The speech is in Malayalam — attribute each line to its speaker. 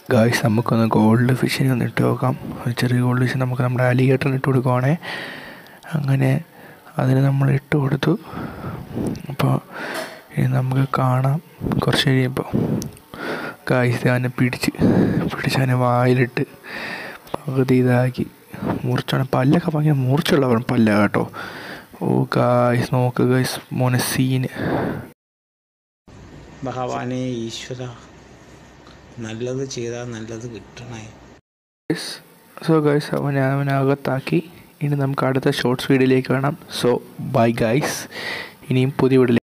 Speaker 1: ഗായ്സ് നമുക്കൊന്ന് ഗോൾഡ് ഫിഷിനെ ഒന്ന് ഇട്ട് നോക്കാം ഒരു ചെറിയ ഗോൾഡ് ഫിഷ് നമുക്ക് നമ്മുടെ അലിഗേറ്ററിന് ഇട്ട് കൊടുക്കുവാണേ അങ്ങനെ അതിന് നമ്മൾ ഇട്ട് കൊടുത്തു അപ്പോൾ ഇനി നമുക്ക് കാണാം കുറച്ച് കഴിയുമ്പോൾ ഗായ്സ് അവനെ പിടിച്ച് പിടിച്ച് അവനെ വായിലിട്ട് പകുതി ഇതാക്കി മുറിച്ചാണ് പല്ലൊക്കെ ഭയങ്കര മൂർച്ചയുള്ളവൻ പല്ല കേട്ടോ ഓ ഗായ്സ് നോക്ക് ഗായ്സ് മോനെ സീന്
Speaker 2: ഭഗവാനെ ഈശ്വര നല്ലത് ചെയ്താൽ നല്ലത് കിട്ടണേ
Speaker 1: സോ ഗൈസ് അവനെ അവനകത്താക്കി ഇനി നമുക്ക് അടുത്ത ഷോർട്സ് വീഡിയോയിലേക്ക് കാണാം സോ ബൈ ഗൈസ് ഇനിയും പുതിയ വീഡിയോ